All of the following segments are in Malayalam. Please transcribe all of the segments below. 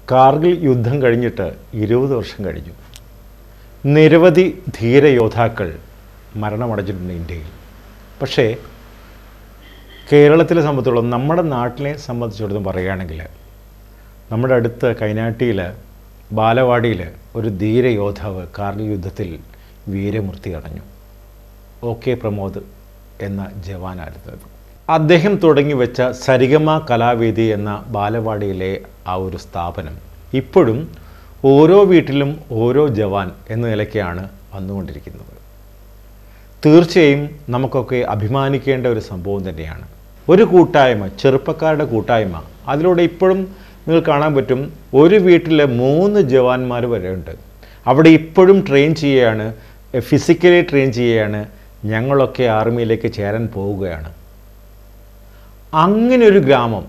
കാർഗിൽ യുദ്ധം കഴിഞ്ഞിട്ട് ഇരുപത് വർഷം കഴിഞ്ഞു നിരവധി ധീരയോദ്ധാക്കൾ മരണമടഞ്ഞിട്ടുണ്ട് ഇന്ത്യയിൽ പക്ഷേ കേരളത്തിലെ സംബന്ധിച്ചോളം നമ്മുടെ നാട്ടിനെ സംബന്ധിച്ചിടത്തോളം പറയുകയാണെങ്കിൽ നമ്മുടെ അടുത്ത് കൈനാട്ടിയിൽ ബാലവാടിയിൽ ഒരു ധീരയോദ്ധാവ് കാർഗിൽ യുദ്ധത്തിൽ വീരമൃത്യു അടഞ്ഞു ഒ കെ പ്രമോദ് എന്ന ജവാനായിരുന്നു അത്. അദ്ദേഹം തുടങ്ങി വെച്ച സരിഗമ കലാവേദി എന്ന ബാലവാടിയിലെ ആ ഒരു സ്ഥാപനം ഇപ്പോഴും ഓരോ വീട്ടിലും ഓരോ ജവാൻ എന്ന നിലയ്ക്കാണ് വന്നുകൊണ്ടിരിക്കുന്നത് തീർച്ചയായും നമുക്കൊക്കെ അഭിമാനിക്കേണ്ട ഒരു സംഭവം തന്നെയാണ് ഒരു കൂട്ടായ്മ ചെറുപ്പക്കാരുടെ കൂട്ടായ്മ അതിലൂടെ ഇപ്പോഴും നിങ്ങൾ കാണാൻ പറ്റും ഒരു വീട്ടിൽ മൂന്ന് ജവാന്മാർ വരെ ഉണ്ട് അവിടെ ഇപ്പോഴും ട്രെയിൻ ചെയ്യുകയാണ് ഫിസിക്കലി ട്രെയിൻ ചെയ്യുകയാണ് ഞങ്ങളൊക്കെ ആർമിയിലേക്ക് ചേരാൻ പോവുകയാണ് അങ്ങനെ ഒരു ഗ്രാമം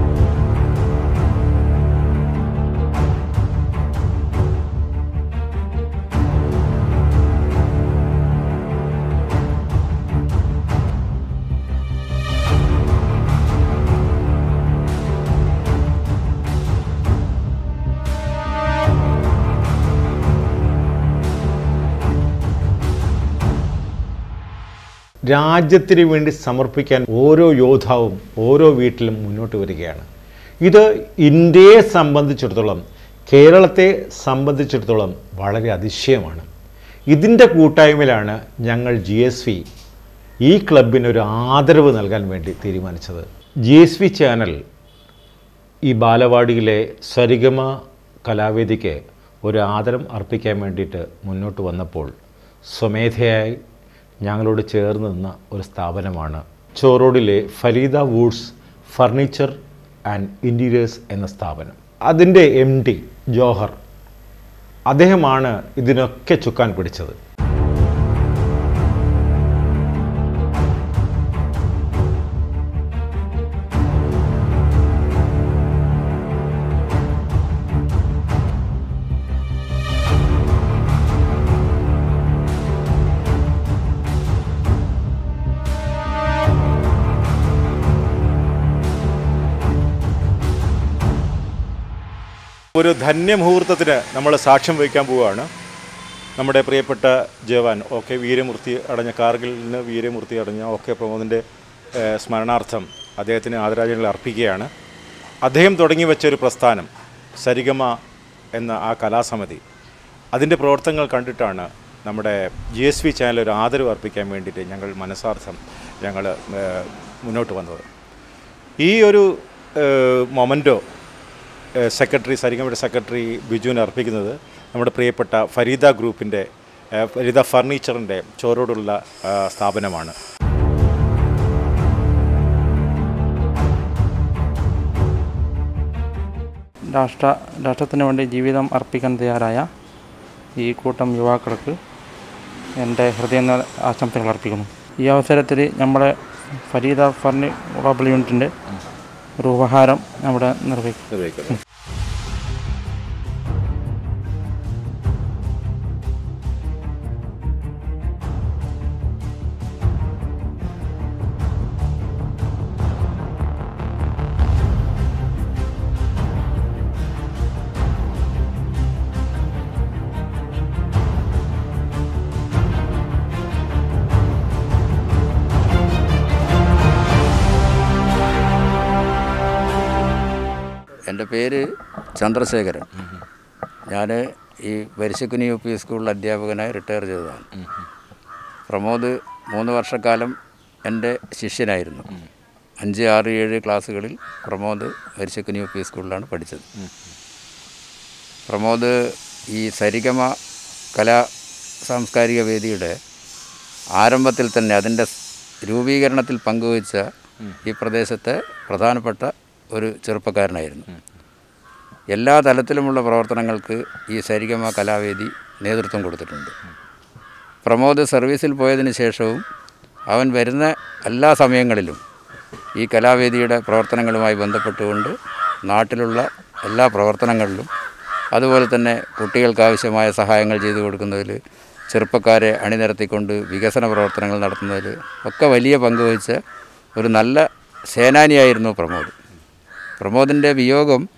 രാജ്യത്തിന് വേണ്ടി സമർപ്പിക്കാൻ ഓരോ യോദ്ധാവും ഓരോ വീട്ടിലും മുന്നോട്ട് വരികയാണ് ഇത് ഇന്ത്യയെ സംബന്ധിച്ചിടത്തോളം കേരളത്തെ സംബന്ധിച്ചിടത്തോളം വളരെ അതിശയമാണ് ഇതിൻ്റെ കൂട്ടായ്മയിലാണ് ഞങ്ങൾ ജി എസ് വി ഈ ക്ലബിനൊരു ആദരവ് നൽകാൻ വേണ്ടി തീരുമാനിച്ചത് ജി എസ് വി ചാനൽ ഈ ബാലവാടിയിലെ സരിഗമ കലാവേദിക്ക് ഒരു ആദരം അർപ്പിക്കാൻ വേണ്ടിയിട്ട് മുന്നോട്ട് വന്നപ്പോൾ സ്വമേധയായി ഞങ്ങളോട് ചേർന്ന് നിന്ന ഒരു സ്ഥാപനമാണ് ചോറോഡിലെ Fareeda woods furniture and interiors എന്ന സ്ഥാപനം അതിൻ്റെ എം ഡി ജോഹർ അദ്ദേഹമാണ് ഇതിനൊക്കെ ചുക്കാൻ പിടിച്ചത് ഒരു ധന്യമുഹൂർത്തത്തിന് നമ്മൾ സാക്ഷ്യം വഹിക്കാൻ പോവുകയാണ് നമ്മുടെ പ്രിയപ്പെട്ട ജവാൻ ഒ കെ വീരമൂർത്തി അടഞ്ഞ കാർഗിലിന് വീരമൂർത്തി അടഞ്ഞ ഒ കെ പ്രമോദിൻ്റെ ഏഹ്, സ്മരണാർത്ഥം അദ്ദേഹത്തിന് ആദരാഞ്ജലികൾ അർപ്പിക്കുകയാണ് അദ്ദേഹം തുടങ്ങി വെച്ച ഒരു പ്രസ്ഥാനം സരിഗമ എന്ന ആ കലാസമിതി അതിൻ്റെ പ്രവർത്തനങ്ങൾ കണ്ടിട്ടാണ് നമ്മുടെ ജി എസ് വി ചാനൽ ഒരു ആദരവ് അർപ്പിക്കാൻ വേണ്ടിയിട്ട് ഞങ്ങൾ മനസ്സാർത്ഥം ഞങ്ങൾ ഏഹ്, മുന്നോട്ട് വന്നത് ഈ ഒരു മൊമൻറ്റോ സെക്രട്ടറി സരിഗമയുടെ സെക്രട്ടറി ബിജുവിന് അർപ്പിക്കുന്നത് നമ്മുടെ പ്രിയപ്പെട്ട ഫരീദ ഗ്രൂപ്പിൻ്റെ ഏഹ്, ഫരീദ ഫർണിച്ചറിൻ്റെ ചോരോടുള്ള ആ, സ്ഥാപനമാണ് രാഷ്ട്ര രാഷ്ട്രത്തിന് വേണ്ടി ജീവിതം അർപ്പിക്കാൻ തയ്യാറായ ഈ കൂട്ടം യുവാക്കൾക്ക് എൻ്റെ ഹൃദയം നിറ ആശംസകൾ അർപ്പിക്കുന്നു ഈ അവസരത്തിൽ നമ്മുടെ ഫരീദ ഫർണി ഗ്ലോബൽ യൂണിറ്റിൻ്റെ ഒരു ഉപഹാരം നമ്മുടെ നിർവഹിക്കും എൻ്റെ പേര് ചന്ദ്രശേഖരൻ ഞാൻ ഈ വരിശക്കുനി യു പി സ്കൂളിൽ അധ്യാപകനായി റിട്ടയർ ചെയ്തതാണ് പ്രമോദ് മൂന്ന് വർഷക്കാലം എൻ്റെ ശിഷ്യനായിരുന്നു അഞ്ച് ആറ് ഏഴ് ക്ലാസ്സുകളിൽ പ്രമോദ് വരിശക്കുനി യു പി സ്കൂളിലാണ് പഠിച്ചത് പ്രമോദ് ഈ സരിഗമ കലാ സാംസ്കാരിക വേദിയുടെ ആരംഭത്തിൽ തന്നെ അതിൻ്റെ രൂപീകരണത്തിൽ പങ്കുവച്ച ഈ പ്രദേശത്തെ പ്രധാനപ്പെട്ട ഒരു ചെറുപ്പക്കാരനായിരുന്നു എല്ലാ തലത്തിലുമുള്ള പ്രവർത്തനങ്ങൾക്ക് ഈ സരിഗമ കലാവേദി നേതൃത്വം കൊടുത്തിട്ടുണ്ട് പ്രമോദ് സർവീസിൽ പോയതിന് ശേഷവും അവൻ വരുന്ന എല്ലാ സമയങ്ങളിലും ഈ കലാവേദിയുടെ പ്രവർത്തനങ്ങളുമായി ബന്ധപ്പെട്ടുകൊണ്ട് നാട്ടിലുള്ള എല്ലാ പ്രവർത്തനങ്ങളിലും അതുപോലെ തന്നെ കുട്ടികൾക്ക് ആവശ്യമായ സഹായങ്ങൾ ചെയ്തു കൊടുക്കുന്നതിൽ ചെറുപ്പക്കാരെ അണിനിരത്തിക്കൊണ്ട് വികസന പ്രവർത്തനങ്ങൾ നടത്തുന്നതിൽ ഒക്കെ വലിയ പങ്ക് വഹിച്ച ഒരു നല്ല സേനാനിയായിരുന്നു പ്രമോദ് പ്രമോദിൻ്റെ വിയോഗം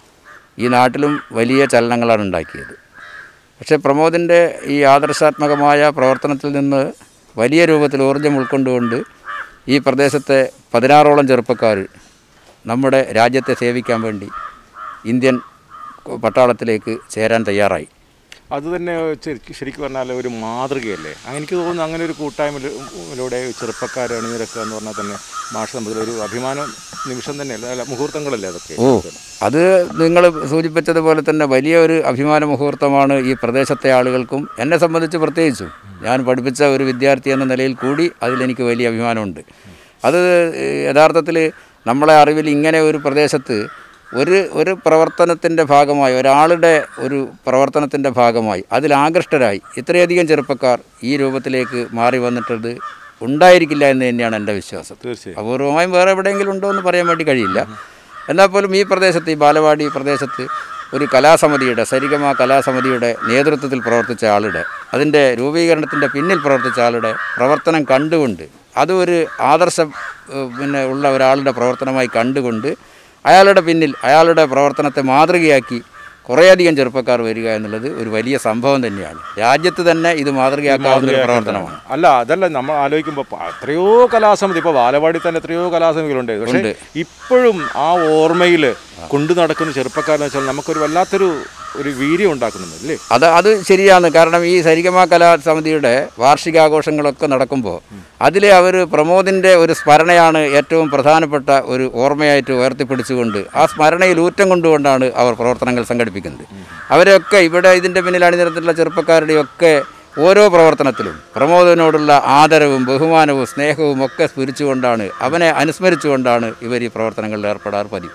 ഈ നാട്ടിലും വലിയ ചലനങ്ങളാണ് ഉണ്ടാക്കിയത് പക്ഷേ പ്രമോദിൻ്റെ ഈ ആദർശാത്മകമായ പ്രവർത്തനത്തിൽ നിന്ന് വലിയ രൂപത്തിൽ ഊർജ്ജം ഉൾക്കൊണ്ടുകൊണ്ട് ഈ പ്രദേശത്തെ പതിനാറോളം ചെറുപ്പക്കാർ നമ്മുടെ രാജ്യത്തെ സേവിക്കാൻ വേണ്ടി ഇന്ത്യൻ പട്ടാളത്തിലേക്ക് ചേരാൻ തയ്യാറായി അത് തന്നെ ശരിക്കും ശരിക്കും പറഞ്ഞാൽ ഒരു മാതൃകയല്ലേ അങ്ങനെ എനിക്ക് തോന്നുന്നു അങ്ങനെ ഒരു കൂട്ടായ്മയിലൂടെ ചെറുപ്പക്കാർ അണിനിരക്കുക എന്ന് പറഞ്ഞാൽ തന്നെ മാഷ സംബന്ധിച്ച ഒരു അഭിമാന നിമിഷം തന്നെയല്ല അല്ല മുഹൂർത്തങ്ങളല്ലേ അതൊക്കെ ഓ അത് നിങ്ങൾ സൂചിപ്പിച്ചതുപോലെ തന്നെ വലിയ ഒരു അഭിമാന മുഹൂർത്തമാണ് ഈ പ്രദേശത്തെ ആളുകൾക്കും എന്നെ സംബന്ധിച്ച് പ്രത്യേകിച്ചും ഞാൻ പഠിപ്പിച്ച ഒരു വിദ്യാർത്ഥി എന്ന നിലയിൽ കൂടി അതിലെനിക്ക് വലിയ അഭിമാനമുണ്ട് അത് യഥാർത്ഥത്തിൽ നമ്മളെ അറിവിൽ ഇങ്ങനെ ഒരു പ്രദേശത്ത് ഒരു ഒരു പ്രവർത്തനത്തിൻ്റെ ഭാഗമായി ഒരാളുടെ ഒരു പ്രവർത്തനത്തിൻ്റെ ഭാഗമായി അതിൽ ആകൃഷ്ടരായി ഇത്രയധികം ചെറുപ്പക്കാർ ഈ രൂപത്തിലേക്ക് മാറി വന്നിട്ടത് ഉണ്ടായിരിക്കില്ല എന്ന് തന്നെയാണ് എൻ്റെ വിശ്വാസം തീർച്ചയായും അപൂർവമായും വേറെ എവിടെയെങ്കിലും ഉണ്ടോ എന്ന് പറയാൻ വേണ്ടി കഴിയില്ല എന്നാൽ പോലും ഈ പ്രദേശത്ത് ഈ ബാലവാടി പ്രദേശത്ത് ഒരു കലാസമിതിയുടെ സരിഗമ കലാസമിതിയുടെ നേതൃത്വത്തിൽ പ്രവർത്തിച്ച ആളുടെ അതിൻ്റെ രൂപീകരണത്തിൻ്റെ പിന്നിൽ പ്രവർത്തിച്ച ആളുടെ പ്രവർത്തനം കണ്ടുകൊണ്ട് അത് ഒരു ആദർശം ഏഹ്, പിന്നെ ഉള്ള ഒരാളുടെ പ്രവർത്തനമായി കണ്ടുകൊണ്ട് അയാളുടെ പിന്നിൽ അയാളുടെ പ്രവർത്തനത്തെ മാതൃകയാക്കി കുറേയധികം ചെറുപ്പക്കാർ വരിക എന്നുള്ളത് ഒരു വലിയ സംഭവം തന്നെയാണ് രാജ്യത്ത് തന്നെ ഇത് മാതൃകയാക്കാവുന്ന ഒരു പ്രവർത്തനമാണ് അല്ല അതല്ല നമ്മൾ ആലോചിക്കുമ്പോൾ പ- എത്രയോ കലാസമിതി ഇപ്പോൾ ബാലവാടി തന്നെ എത്രയോ കലാസമിതികളുണ്ട് പക്ഷേ ഉണ്ട്. ഇപ്പോഴും ആ ഓർമ്മയിൽ കൊണ്ടു നടക്കുന്ന ചെറുപ്പക്കാരെന്ന് വെച്ചാൽ നമുക്കൊരു വല്ലാത്തൊരു ഒരു വീര്യം ഉണ്ടാക്കുന്നുണ്ട് അല്ലേ അത് അത് ശരിയാണ് കാരണം ഈ സരിഗമ കലാസമിതിയുടെ വാർഷികാഘോഷങ്ങളൊക്കെ നടക്കുമ്പോൾ അതിൽ അവർ പ്രമോദിൻ്റെ ഒരു സ്മരണയാണ് ഏറ്റവും പ്രധാനപ്പെട്ട ഒരു ഓർമ്മയായിട്ട് ഉയർത്തിപ്പിടിച്ചുകൊണ്ട് ആ സ്മരണയിൽ ഊറ്റം കൊണ്ടുകൊണ്ടാണ് അവർ പ്രവർത്തനങ്ങൾ സംഘടിപ്പിക്കുന്നത് അവരെയൊക്കെ ഇവിടെ ഇതിൻ്റെ പിന്നിൽ അണിനിരത്തിലുള്ള ചെറുപ്പക്കാരുടെയൊക്കെ ഓരോ പ്രവർത്തനത്തിലും പ്രമോദിനോടുള്ള ആദരവും ബഹുമാനവും സ്നേഹവും ഒക്കെ സ്ഫുരിച്ചുകൊണ്ടാണ് അവനെ അനുസ്മരിച്ചുകൊണ്ടാണ് ഇവർ ഈ പ്രവർത്തനങ്ങളിൽ ഏർപ്പെടാറ് പതിവ്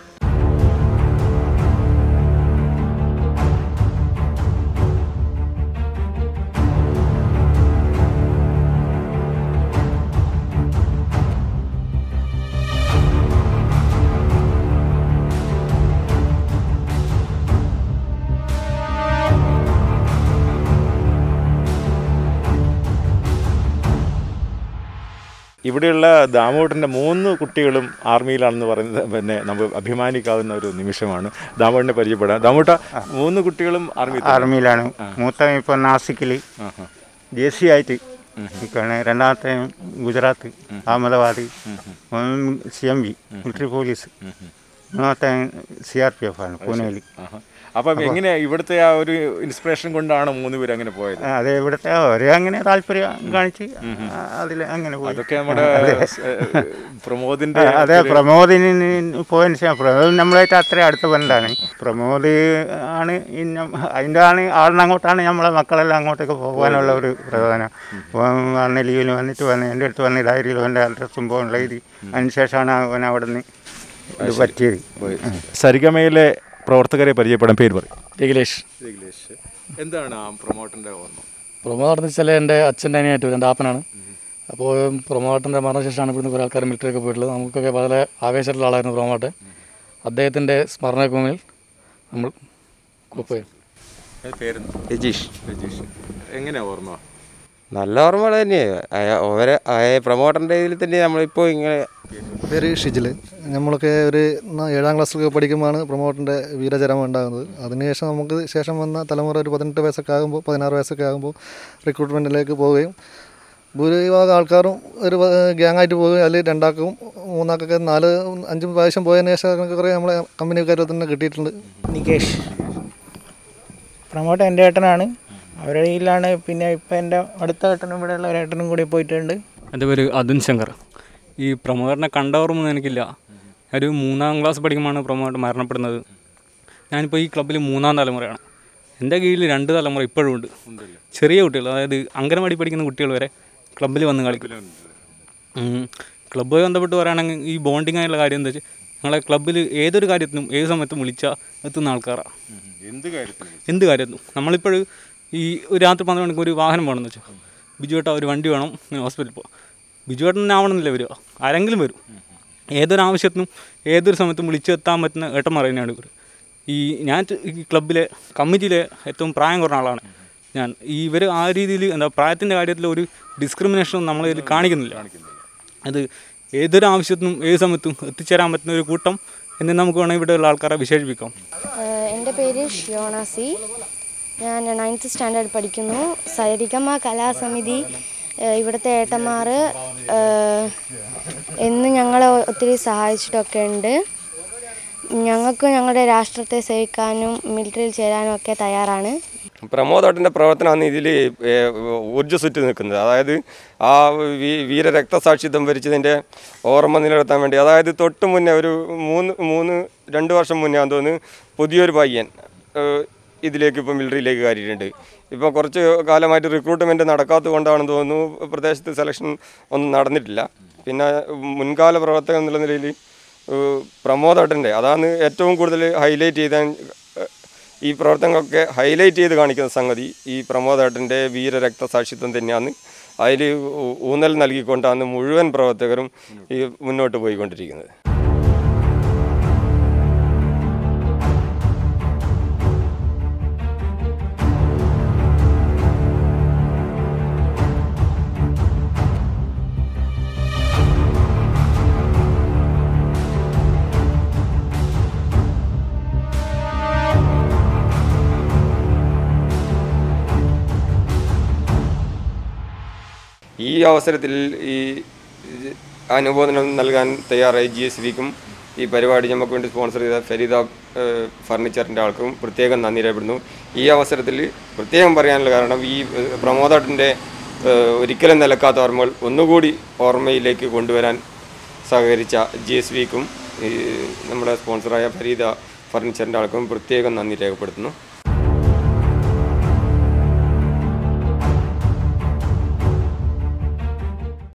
ഇവിടെയുള്ള ദാമോട്ടൻ്റെ മൂന്ന് കുട്ടികളും ആർമിയിലാണെന്ന് പറയുന്നത് പിന്നെ നമ്മൾ അഭിമാനിക്കാവുന്ന ഒരു നിമിഷമാണ് ദാമോട്ടിനെ പരിചയപ്പെടാം ദാമോട്ട മൂന്ന് കുട്ടികളും ആർമി ആർമിയിലാണ് മൂത്ത ഇപ്പോൾ നാസിക്കിൽ ജെ സി ആയിട്ട് നിൽക്കുകയാണ് രണ്ടാമത്തെ Gujarat Ahmedabad C M B military police മൂന്നാമത്തെ സി ആർ പി എഫ് ആണ് പൂനെയിൽ അപ്പം എങ്ങനെ ഇവിടുത്തെ ആ ഒരു ഇൻസ്പിറേഷൻ കൊണ്ടാണ് മൂന്ന് പേര് അങ്ങനെ പോയത് അത് ഇവിടുത്തെ ഒരേ അങ്ങനെ താല്പര്യം കാണിച്ച് അതിൽ അങ്ങനെ പോയി അതൊക്കെ നമ്മുടെ ഏഹ്, പ്രമോദിന്റെ അതെ പ്രമോദിന് പോയതിന് ശേഷം പ്രമോദ് നമ്മളായിട്ട് അത്ര അടുത്ത ബന്ധമാണ് പ്രമോദ് ആണ് ഇന്ന അതിൻ്റെ ആണ് ആളിന് അങ്ങോട്ടാണ് നമ്മളെ മക്കളെല്ലാം അങ്ങോട്ടേക്ക് പോകാനുള്ള ഒരു പ്രധാനം വന്ന ലീവിന് വന്നിട്ട് വന്ന് എൻ്റെ അടുത്ത് വന്ന് ഡയറിയിൽ എൻ്റെ അഡ്രസ്സും പോകുന്ന എഴുതി അതിന് ശേഷമാണ് അവൻ അവിടെ നിന്ന് ഇത് പറ്റിയത് സരിഗമയിലെ പ്രവർത്തകരെ പരിചയപ്പെടാൻ പേര് പറയും രഘുലേഷ് എന്താണ് ആ പ്രൊമോട്ടറിന്റെ ഓർമ്മ പ്രൊമോ എന്ന് വെച്ചാൽ എൻ്റെ അച്ഛൻ്റെ അനിയായിട്ട് എൻ്റെ ആപ്പനാണ് അപ്പോൾ പ്രൊമോട്ടൻ്റെ മരണശേഷമാണ് ഇവിടുന്ന് കുറേ ആൾക്കാർ മിലിറ്ററിയൊക്കെ പോയിട്ടുള്ളത് നമുക്കൊക്കെ വളരെ ആവേശമുള്ള ആളായിരുന്നു പ്രൊമോട്ടെ അദ്ദേഹത്തിൻ്റെ സ്മരണയ്ക്ക് മുന്നിൽ നമ്മൾ ഒപ്പുകയും പേരെന്താ രജീഷ് രജീഷ് എങ്ങനെയാ ഓർമ്മ നല്ല ഓർമ്മകൾ തന്നെയാണ് ഓരോ പ്രൊമോട്ടറിൻ്റെ ഇതിൽ തന്നെ നമ്മളിപ്പോൾ ഇങ്ങനെ പേര് ഷിജിൽ നമ്മളൊക്കെ ഒരു ന- ഏഴാം ക്ലാസ്സിലൊക്കെ പഠിക്കുമ്പോഴാണ് പ്രൊമോട്ടറിൻ്റെ വീരചരമം ഉണ്ടാകുന്നത് അതിനുശേഷം നമുക്ക് ശേഷം വന്ന തലമുറ ഒരു പതിനെട്ട് വയസ്സൊക്കെ ആകുമ്പോൾ പതിനാറ് വയസ്സൊക്കെ ആകുമ്പോൾ റിക്രൂട്ട്മെൻറ്റിലേക്ക് പോവുകയും ഭൂരിഭാഗം ആൾക്കാരും ഒരു ഗ്യാങ്ങായിട്ട് പോവുകയും അതിൽ രണ്ടാക്കും മൂന്നാക്കൊക്കെ നാല് അഞ്ചും പ്രാവശ്യം പോയതിന് ശേഷം നമുക്ക് കുറേ നമ്മളെ കമ്പനിക്കാർ തന്നെ കിട്ടിയിട്ടുണ്ട് നികേഷ് പ്രമോട്ട് എൻ്റെ ഏട്ടനാണ് അവരുടെ കയ്യിലാണ് പിന്നെ ഇപ്പം എൻ്റെ അടുത്ത ഏട്ടനും ഇവിടെയുള്ള ഒരു ഏട്ടനും കൂടി പോയിട്ടുണ്ട് എൻ്റെ പേര് അതുൻ ശങ്കർ ഈ പ്രമോദറിനെ കണ്ട ഓർമ്മ എനിക്കില്ല ഒരു മൂന്നാം ക്ലാസ് പഠിക്കുമ്പോഴാണ് പ്രമോദർ മരണപ്പെടുന്നത് ഞാനിപ്പോൾ ഈ ക്ലബ്ബിൽ മൂന്നാം തലമുറയാണ് എൻ്റെ കീഴിൽ രണ്ട് തലമുറ ഇപ്പോഴും ഉണ്ട് ചെറിയ കുട്ടികൾ അതായത് അംഗനവാടി പഠിക്കുന്ന കുട്ടികൾ വരെ ക്ലബ്ബിൽ വന്ന് കളിക്കും ഉം. ക്ലബ്ബുമായി ബന്ധപ്പെട്ട് പറയുകയാണെങ്കിൽ ഈ ബോണ്ടിങ് ആയിട്ടുള്ള കാര്യം എന്താ വെച്ചാൽ ഞങ്ങളെ ക്ലബ്ബിൽ ഏതൊരു കാര്യത്തിനും ഏത് സമയത്തും വിളിച്ചാൽ എത്തുന്ന ആൾക്കാരാണ് എന്ത് കാര്യത്തിലും എന്ത് കാര്യത്തും നമ്മളിപ്പോൾ ഈ ഒരു രാത്രി പന്ത്രണ്ട് മണിക്ക് ഒരു വാഹനം വേണമെന്ന് വെച്ചാൽ ബിജുവേട്ട ഒരു വണ്ടി വേണം ഇങ്ങനെ ഹോസ്പിറ്റലിൽ പോകാം ബിജുവേട്ടൻ തന്നെ ആവണമെന്നില്ല വരിക ആരെങ്കിലും വരും ഏതൊരു ആവശ്യത്തിനും ഏതൊരു സമയത്തും വിളിച്ചെത്താൻ പറ്റുന്ന ഏട്ടന്മാർ തന്നെയാണ് ഇവർ ഈ ഞാൻ ച- ഈ ക്ലബിലെ കമ്മിറ്റിയിലെ ഏറ്റവും പ്രായം കുറഞ്ഞ ആളാണ് ഞാൻ ഈ ഇവർ ആ രീതിയിൽ എന്താ പ്രായത്തിൻ്റെ കാര്യത്തിൽ ഒരു ഡിസ്ക്രിമിനേഷനും നമ്മളെ ഇതിൽ കാണിക്കുന്നില്ല അത് ഏതൊരു ആവശ്യത്തിനും ഏത് സമയത്തും എത്തിച്ചേരാൻ പറ്റുന്ന ഒരു കൂട്ടം എന്ന് നമുക്ക് വേണമെങ്കിൽ ഇവിടെയുള്ള ആൾക്കാരെ വിശേഷിപ്പിക്കാം ഏഹ് എൻ്റെ പേര് ഷിയോണ സി ഞാൻ നയൻത്ത് സ്റ്റാൻഡേർഡ് പഠിക്കുന്നു സരിഗമ കലാസമിതി ഏഹ് ഇവിടുത്തെ ഏട്ടന്മാർ ഏഹ് എന്ന് ഞങ്ങളെ ഒത്തിരി സഹായിച്ചിട്ടൊക്കെ ഉണ്ട് ഞങ്ങൾക്ക് ഞങ്ങളുടെ രാഷ്ട്രത്തെ സേവിക്കാനും മിലിറ്ററിയിൽ ചേരാനും ഒക്കെ തയ്യാറാണ് പ്രമോദോട്ടൻ്റെ പ്രവർത്തനമാണ് ഇതിൽ ഊർജ്ജസ്വറ്റ് നിൽക്കുന്നത് അതായത് ആ വീ വീര രക്തസാക്ഷിത്വം വരിച്ചതിൻ്റെ ഓർമ്മ നിലനിർത്താൻ വേണ്ടി അതായത് തൊട്ട് മുന്നേ ഒരു മൂന്ന് മൂന്ന് രണ്ട് വർഷം മുന്നേ ആണെന്ന് തോന്നുന്നു പുതിയൊരു പയ്യൻ ഏഹ്, ഇതിലേക്ക് ഇപ്പോൾ മിലിറ്ററിയിലേക്ക് കയറിയിട്ടുണ്ട് ഇപ്പോൾ കുറച്ച് കാലമായിട്ട് റിക്രൂട്ട്മെൻറ്റ് നടക്കാത്തത് കൊണ്ടാണെന്ന് തോന്നുന്നു പ്രദേശത്ത് സെലക്ഷൻ ഒന്നും നടന്നിട്ടില്ല പിന്നെ മുൻകാല പ്രവർത്തകൻ എന്നുള്ള നിലയിൽ ഏഹ്, പ്രമോദോട്ടൻ്റെ അതാണ് ഏറ്റവും കൂടുതൽ ഹൈലൈറ്റ് ചെയ്താൻ ഏഹ്, ഈ പ്രവർത്തനങ്ങളൊക്കെ ഹൈലൈറ്റ് ചെയ്ത് കാണിക്കുന്ന സംഗതി ഈ പ്രമോദേട്ടൻ്റെ വീരരക്തസാക്ഷിത്വം തന്നെയാണ് അതിൽ ഊന്നൽ നൽകിക്കൊണ്ടാണ് മുഴുവൻ പ്രവർത്തകരും ഈ മുന്നോട്ട് പോയിക്കൊണ്ടിരിക്കുന്നത് ഈ അവസരത്തിൽ ഈ അനുമോദനം നൽകാൻ തയ്യാറായി ജി എസ് വിക്കും ഈ പരിപാടി നമുക്ക് വേണ്ടി സ്പോൺസർ ചെയ്ത ഫരീദ ഏഹ്, ഫർണിച്ചറിൻ്റെ ആൾക്കും പ്രത്യേകം നന്ദി രേഖപ്പെടുന്നു ഈ അവസരത്തിൽ പ്രത്യേകം പറയാനുള്ള കാരണം ഈ ഏഹ്, പ്രമോദാട്ടിൻ്റെ ഏഹ്, ഒരിക്കലും നിലക്കാത്ത ഓർമ്മകൾ ഒന്നുകൂടി ഓർമ്മയിലേക്ക് കൊണ്ടുവരാൻ സഹകരിച്ച ജി എസ് വിക്കും ഈ നമ്മുടെ സ്പോൺസറായ ഫരീദ ഫർണിച്ചറിൻ്റെ ആൾക്കും പ്രത്യേകം നന്ദി രേഖപ്പെടുത്തുന്നു